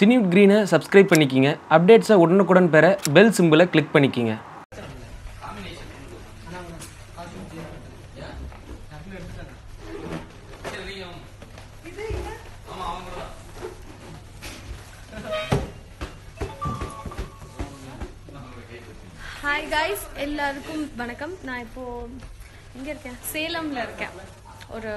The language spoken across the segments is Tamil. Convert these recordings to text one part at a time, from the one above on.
சினியூட் க்ரீனை சப்ஸ்கிரைப் பண்ணிக்கிங்க அப்டேட்ஸை உடனுக்குடன் பெற பெல் சிம்பிளை கிளிக் பண்ணிக்கிங்க ஹாய் காய்ஸ் எல்லாருக்கும் வணக்கம் நான் இப்போ எங்க இருக்கேன் சேலம்ல இருக்கேன் ஒரு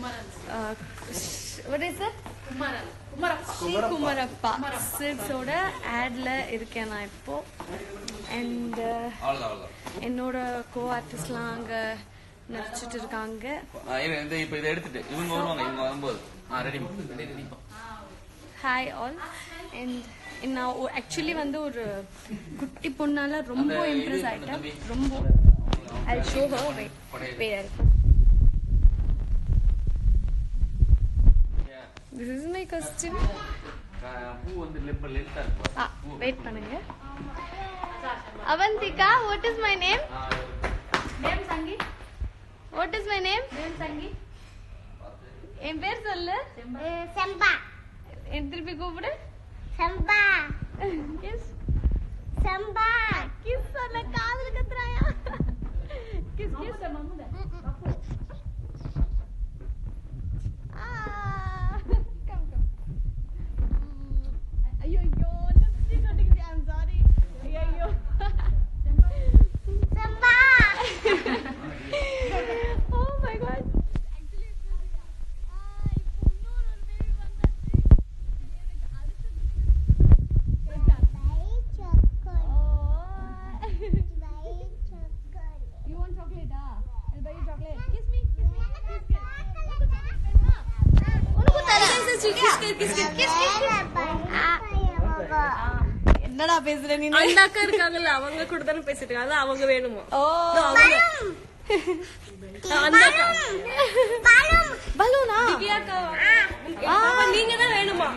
what is it? Sri Kumarappa சில்க்ஸோட ஆட்ல இருக்கேன் நான் இப்போ அண்ட் என்னோட கோ ஆர்டிஸ்ட்லாம் அங்க நடிச்சிட்டு இருக்காங்க ஆ, இரு, இந்த இப்ப இதை எடுத்துட்டு இவங்க வருவாங்க இவங்க வரும்போது ah ready ready hi all and நான் ஆக்சுவலி வந்து ஒரு குட்டி பொண்ணால ரொம்ப அந்த இது இம்ப்ரெஸ் பண்ணு ஆயிட்டேன் தம்பி. ரொம்ப I show her wait wait this is my costume பூ வந்து லெப்ப லென்த்தா இருக்கும் ஆ வெயிட் பண்ணுங்க Avanthika what is my name name Sangi what is my name name Sangi என் பேர் சொல்லு செம்பா என் திருப்பி கூப்பிடு செம்பா கிஸ் செம்பா கிஸ் சொல்ல காதுல கத்துறாயா கிஸ் கிஸ் ஐயோ ஐயோ லிப்ஸ்டிக் ஒட்டிக்கிச்சு ஐம் சாரி ஐயோ Semba oh my god You want chocolate? Ah, I'll buy you chocolate. Kiss me, kiss me, kiss me. உனக்கு தரேன் Sachi kiss kiss kiss kiss என்னடா பேசுற நீ அந்த அக்கா இருக்காங்கல்ல அவங்க கூட தானே பேசிட்டு இருக்காங்க அதான் அவங்க வேணுமா ஓ அந்த அக்கா பலூனா திவ்யா அக்கா ஆமா நீங்க தான் வேணுமா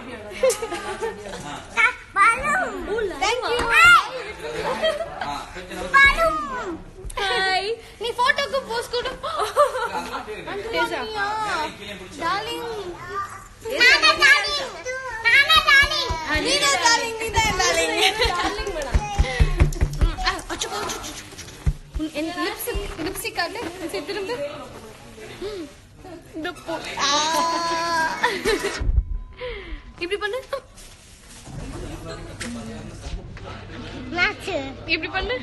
Thank you. ஆ கொஞ்சம் ஹாய் நீ போட்டோக்கு போஸ் கொடு டார்லிங் நீ தான் டார்லிங் நீ தான் டார்லிங் டார்லிங் மேடம் என் லிப்ஸ்டிக் லிப்ஸ்டிக் காட்டு சரி திரும்ப ம். இந்த போ ஆ. இப்படி பண்ணு இப்படி பண்ணு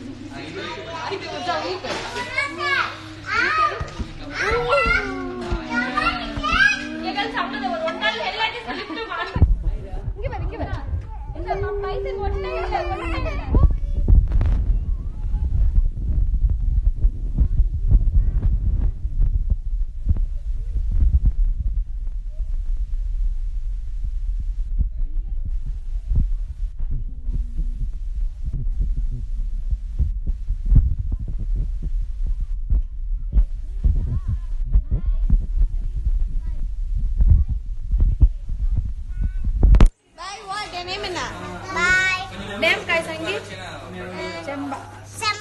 இங்க வர இங்க வர இந்த பைசன் ஒண்ணே இல்ல ஒண்ணே இல்ல Bye, what? Your name என்ன? Name kay Sangeet? Chemba.